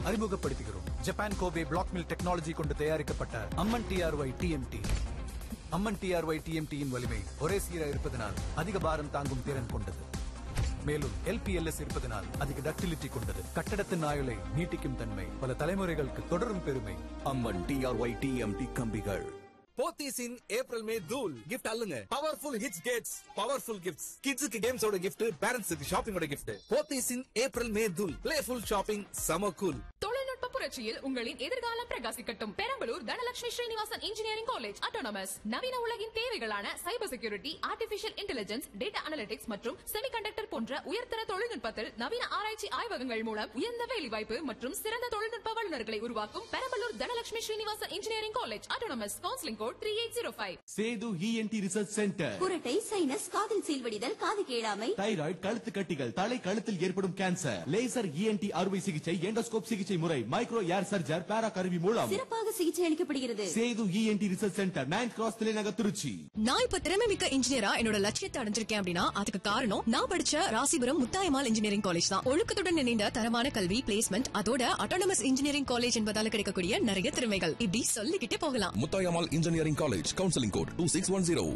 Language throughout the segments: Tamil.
அறிமுகப்படுத்துகிறோம் Japan Kobe black mill technology கொண்டு தயாரிக்கப்பட்ட Amman TRY TMT Amman TRY டிஎம்டியின் வலிமை ஒரே சீராக இருப்பதனால் அதிக பாரம் தாங்கும் திறன் கொண்டது மேலும் எல்பிஎல்எஸ் இருப்பதனால் அதிக டக்டிலிட்டி கொண்டது கட்டடத்தின் ஆயுளை நீட்டிக்கும் தன்மை பல தலைமுறைகளுக்கு தொடரும் பெருமை அம்மன் டிஆர்ஒய் டிஎம்டி கம்பிகள் போத்தீஸ் இன் ஏப்ரல் மே தூல் கிஃப்ட் அல்லுங்க பவர்ஃபுல் ஹிட்ஸ் கேட்ஸ் பவர்ஃபுல் கிஃப்ட்ஸ் கிட்ஸுக்கு கேம்ஸோட கிஃப்ட் பேரண்ட்ஸுக்கு ஷாப்பிங்கோட கிஃப்ட் போத்தீஸ் இன் ஏப்ரல் மே தூல் பிளேஃபுல் ஷாப்பிங் சம கூல் தொழில்நுட்ப புரட்சியில் உங்களின் எதிர்காலம் பிரகாசிக்கட்டும் Perambalur Dhanalakshmi Srinivasan engineering college autonomous நவீன உலகின் தேவைகளான cyber security artificial intelligence data analytics மற்றும் செமிகண்டக்டர் போன்ற உயர்தர தொழில்நுட்பத்தில் நவீன ஆராய்ச்சி ஆய்வகங்கள் மூலம் உயர்ந்த வேலைவாய்ப்பு மற்றும் சிறந்த தொழில்நுட்ப வல்லுநர்களை உருவாக்கும் Perambalur Dhanalakshmi Srinivasan engineering college autonomous counselling code three eight zero five Sethu ENT research centre குரட்டை சைனஸ் காதில் சீல்வடிதல் காது கேளாமை தைராய்டு கழுத்து கட்டிகள் தலை கழுத்தில் ஏற்படும் கேன்சர் லேசர் இஎன்டி அறுவை சிகிச்சை எண்டோஸ்கோப் சிகிச்சை முறை மைக்ரோ ஏர் சர்ஜர் பேரா கருவி மூலம் சிறப்பாக சிகிச்சை அளிக்கப்படுகிறது Sethu ENT research centre nine cross தலைநகர் திருச்சி நான் இப்ப திறமை மிக்க இன்ஜினியரா என்னோட லட்சியத்தை அடைஞ்சிருக்கேன் அப்படின்னா அதுக்கு காரணம் நான் படிச்ச ராசிபுரம் முத்தாயமால் இன்ஜினியரிங் காலேஜ் தான் ஒழுக்கத்துடன் இணைந்த தரமான கல்வி பிளேஸ்மெண்ட் அதோட அட்டானமஸ் இன்ஜினியரிங் காலேஜ் என்பதால கிடைக்கக்கூடிய நிறைய திறமைகள் இப்படி சொல்லிக்கிட்டே போகலாம் Muthayammal engineering college counselling code two six one zero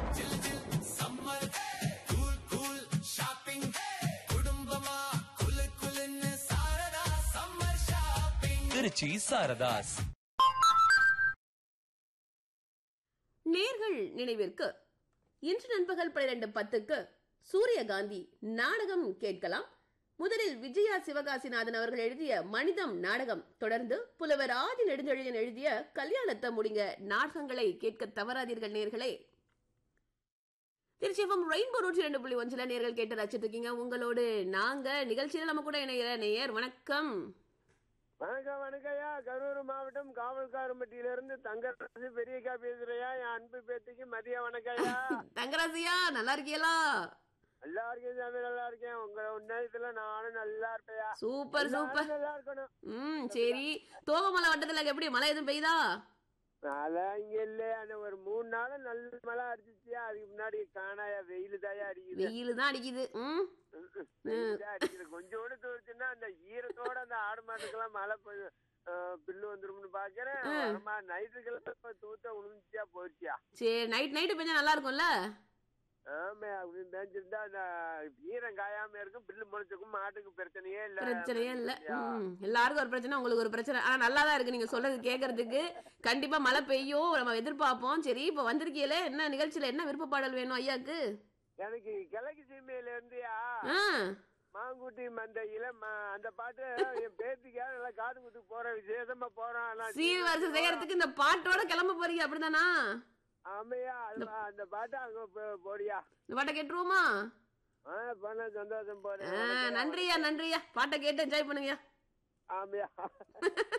Trichy Saradhas நேர்கள் நினைவிற்கு இன்று நண்பகல் பன்னிரண்டு பத்துக்கு சூரியகாந்தி நாடகம் கேட்கலாம் முதலில் விஜயா சிவகாசிநாதன் அவர்கள் எழுதிய மனிதம் நாடகம் தொடர்ந்து புலவர் ஆதி நெடுஞ்செழியன் எழுதிய கல்யாணத்தை முடிங்க நாடகங்களை கேட்க தவறாதீர்கள் நேர்களே திருச்சியம் ரெயின்போ நூற்றி ரெண்டு புள்ளி ஒன்றில் நேர்கள் கேட்டு ரசிச்சிட்டு இருக்கீங்க உங்களோடு நாங்க நிகழ்ச்சியில நம்ம கூட இணைகிற நேயர் வணக்கம் வணக்கம் வணக்கம்யா கரூர் மாவட்டம் காவல்காரம்பட்டியில இருந்து தங்கராசு பெரியக்கா பேசுறையா என் அன்பு பேத்திக்கு மதிய வணக்கம்யா தங்கராசியா நல்லா இருக்கீங்களா நல்லா இருக்கேன் சாமி நல்லா இருக்கேன் உங்க உன்னதத்துல நானும் நல்லா இருப்பேயா சூப்பர் எல்லாரும் சூப்பர் நல்லா இருக்கணும் ம் சரி தோகமலை வட்டத்துல எப்படி மழை எதுவும் பெய்யுதா அதான் இங்க இல்ல அந்த ஒரு மூணு நாளும் நல்ல மழை அடிச்சிச்சியா அதுக்கு முன்னாடி காணாயா வெயில் தாயா அடிக்குது வெயில் தான் அடிக்குது ம் வெயில் தான் அடிக்குது கொஞ்சோண்டு தூரிச்சுன்னா அந்த ஈரத்தோட அந்த ஆடு மாட்டுக்கெல்லாம் மழை பெய்யும் அஹ், பில்லு வந்துரும்னு பாக்குறேன் நைட்டுக்கெல்லாம் தூத்த உளுந்துச்சியா போயிடுச்சியா சரி நைட் நைட்டு பெஞ்சா நல்லா இருக்கும்ல ஆமா அப்படி மேய்ஞ்சிருந்தா அந்த ஈரம் காயாம இருக்கும் பில்லு முளைச்சுக்கும் மாட்டுக்கு பிரச்சனையே இல்ல பிரச்சனையே இல்ல ம், எல்லாருக்கும் ஒரு பிரச்சனை உங்களுக்கு ஒரு பிரச்சனை ஆனா நல்லா தான் இருக்கு நீங்க சொல்றது கேக்குறதுக்கு கண்டிப்பா மழை பெய்யும் நம்ம எதிர்பார்ப்போம் சரி இப்ப வந்திருக்கீங்களே என்ன நிகழ்ச்சியில என்ன விருப்ப பாடல் வேணும் ஐயாக்கு எனக்கு கிழக்கு சீமையில இருந்தியா ஆ மாங்குட்டி மந்தையில ம- அந்த பாட்டு என் பேத்திக்கா நல்லா காது குத்து போறேன் விசேஷமா போறோம் ஆனா சீர் வருஷம் செய்யறதுக்கு இந்த பாட்டோட கிளம்ப போறீங்க அப்படிதானா ஆமையா அது அந்த பாட்டு அங்க போ- போடியா இந்த பாட்டை கேட்டுருவோமா ஆ பண்ண சந்தோஷம் ஆ, போறேன் நன்றியா நன்றியா பாட்டை கேட்டு என்ஜாய் பண்ணுங்க ஆமையா